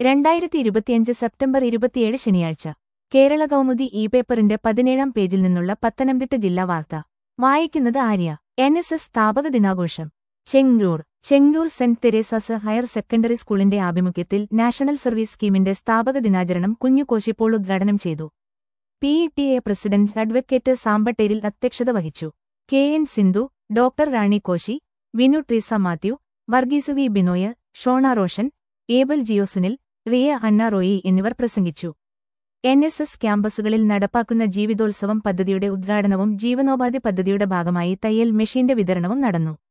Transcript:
രണ്ടായിരത്തി ഇരുപത്തിയഞ്ച് സെപ്റ്റംബർ ഇരുപത്തിയേഴ് ശനിയാഴ്ച കേരള കൗമുദി ഇ പേപ്പറിന്റെ പതിനേഴാം പേജിൽ നിന്നുള്ള പത്തനംതിട്ട ജില്ലാ വാർത്ത വായിക്കുന്നത് ആര്യ എൻ എസ് എസ് സ്ഥാപക ദിനാഘോഷം Chengoor Chengoor saint Teresa's higher secondary സ്കൂളിന്റെ ആഭിമുഖ്യത്തിൽ നാഷണൽ സർവീസ് സ്കീമിന്റെ സ്ഥാപക ദിനാചരണം കുഞ്ഞു കോശിപ്പോൾ ഉദ്ഘാടനം ചെയ്തു P E T A president advocate സാമ്പട്ടേരിൽ അധ്യക്ഷത വഹിച്ചു K N Sindhu doctor Rani Koshy Vinu Treesa Mathew Varghese V Binoy Shona Roshan Abel ജിയോസുനിൽ റിയ അന്ന റോയി എന്നിവർ പ്രസംഗിച്ചു എൻ എസ് എസ് ക്യാമ്പസുകളിൽ നടപ്പാക്കുന്ന ജീവിതോത്സവം പദ്ധതിയുടെ ഉദ്ഘാടനവും ജീവനോപാധി പദ്ധതിയുടെ ഭാഗമായി തയ്യൽ മെഷീന്റെ വിതരണവും നടന്നു